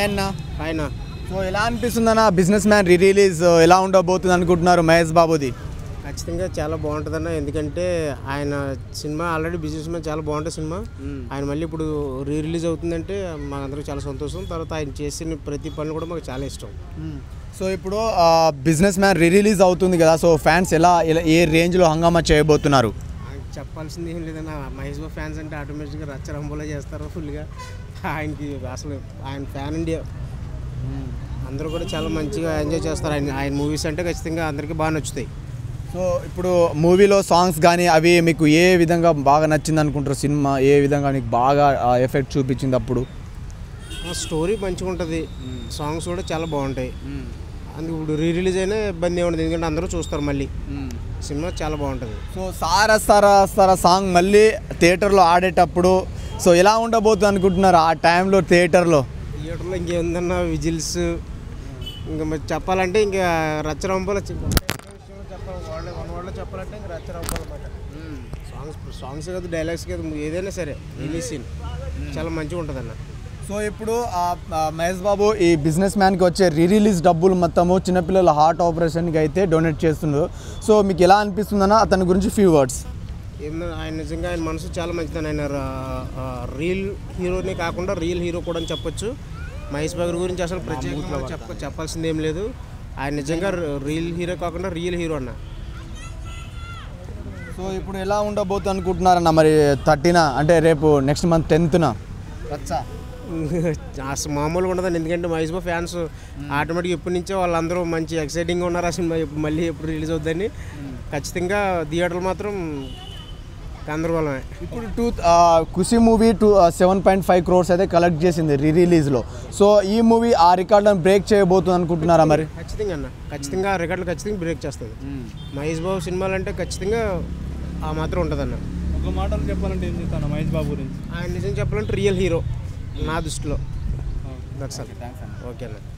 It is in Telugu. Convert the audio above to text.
అన్న ఆయన సో ఎలా అనిపిస్తుంది అన్న బిజినెస్ మ్యాన్ రీ రిలీజ్ ఎలా ఉండబోతుంది అనుకుంటున్నారు మహేష్ బాబుది ఖచ్చితంగా చాలా బాగుంటుందన్న ఎందుకంటే ఆయన సినిమా ఆల్రెడీ బిజినెస్ మ్యాన్ చాలా బాగుంటుంది సినిమా ఆయన మళ్ళీ ఇప్పుడు రీ రిలీజ్ అవుతుందంటే మాకందరికి చాలా సంతోషం తర్వాత ఆయన చేసిన ప్రతి పనులు కూడా మాకు చాలా ఇష్టం సో ఇప్పుడు బిజినెస్ మ్యాన్ రీ రిలీజ్ అవుతుంది కదా సో ఫ్యాన్స్ ఎలా ఎలా- ఏ రేంజ్లో హంగామా చేయబోతున్నారు ఆయన చెప్పాల్సింది ఏం లేదన్న మహేష్ బాబు ఫ్యాన్స్ అంటే ఆటోమేటిక్గా రచ్చరంబోలో చేస్తారు ఫుల్గా ఆయనకి అసలు ఆయన ఫ్యాన్ ఇండియా అందరూ కూడా చాలా మంచిగా ఎంజాయ్ చేస్తారు ఆయన ఆయన మూవీస్ అంటే ఖచ్చితంగా అందరికీ బాగా నచ్చుతాయి సో ఇప్పుడు మూవీలో సాంగ్స్ కానీ అవి మీకు ఏ విధంగా బాగా నచ్చింది అనుకుంటారు సినిమా ఏ విధంగా మీకు బాగా ఎఫెక్ట్ చూపించింది అప్పుడు ఆ స్టోరీ మంచిగా ఉంటుంది సాంగ్స్ కూడా చాలా బాగుంటాయి అందుకు ఇప్పుడు రీ రిలీజ్ అయినా ఇబ్బంది ఏమి ఉండదు ఎందుకంటే అందరూ చూస్తారు మళ్ళీ సినిమా చాలా బాగుంటుంది సో సారా సారా సారా సాంగ్ మళ్ళీ థియేటర్లో ఆడేటప్పుడు సో ఎలా ఉండబోతుంది అనుకుంటున్నారు ఆ టైంలో థియేటర్లో థియేటర్లో ఇంకేందన్నా విజిల్స్ ఇంకా మరి చెప్పాలంటే ఇంకా రచ్చరంపాలు చెప్పాలి వాళ్ళ వన్ వర్డ్లో చెప్పాలంటే ఇంకా రచ్చరంపాలు అన్నమాట సాంగ్స్ సాంగ్స్ కాదు డైలాగ్స్ కాదు ఏదైనా సరే ఎనీ సీన్ చాలా మంచిగా ఉంటుంది అన్న సో ఇప్పుడు ఆ, ఆ, మహేష్ బాబు ఈ బిజినెస్ మ్యాన్కి వచ్చే రీ రిలీజ్ డబ్బులు మొత్తము చిన్నపిల్లల హార్ట్ ఆపరేషన్కి అయితే డొనేట్ చేస్తున్నారు సో మీకు ఎలా అనిపిస్తుందన్న అతని గురించి ఫ్యూ వర్డ్స్ ఏందో ఆయన నిజంగా ఆయన మనసు చాలా మంచిదని ఆయన రా- ఆ, రియల్ హీరోనే కాకుండా రియల్ హీరో కూడా అని చెప్పొచ్చు మహేష్ బాబు గురించి అసలు ప్రత్యేకంగా చెప్ప చెప్పాల్సింది ఏం లేదు ఆయన నిజంగా రియల్ హీరో కాకుండా రియల్ హీరో అన్న సో ఇప్పుడు ఎలా ఉండబోతుంది అనుకుంటున్నారన్న మరి థర్టీన అంటే రేపు నెక్స్ట్ మంత్ టెన్త్న రచ్చా అసలు మామూలుగా ఉండదండి ఎందుకంటే మహేష్ బాబు ఫ్యాన్స్ ఆటోమేటిక్ ఎప్పటి నుంచో వాళ్ళందరూ మంచి ఎక్సైటింగ్గా ఉన్నారు ఆ సినిమా ఎప్పుడు మళ్ళీ ఎప్పుడు రిలీజ్ అవుద్దని ఖచ్చితంగా థియేటర్లు మాత్రం గందరగోళమే ఇప్పుడు two Kushi movie two seven point five crores అయితే కలెక్ట్ చేసింది రీ రిలీజ్లో సో ఈ మూవీ ఆ రికార్డులను బ్రేక్ చేయబోతుంది అనుకుంటున్నారా మరి ఖచ్చితంగా అన్న ఖచ్చితంగా ఆ రికార్డులు ఖచ్చితంగా బ్రేక్ చేస్తుంది మహేష్ బాబు సినిమాలు అంటే ఖచ్చితంగా ఆ మాత్రం ఉంటుందన్న ఒక మాటలు చెప్పాలంటే ఏం చెప్తాను మహేష్ బాబు గురించి ఆయన నిజం చెప్పాలంటే రియల్ హీరో నా దృష్టిలో దట్స్ ఓకే అన్న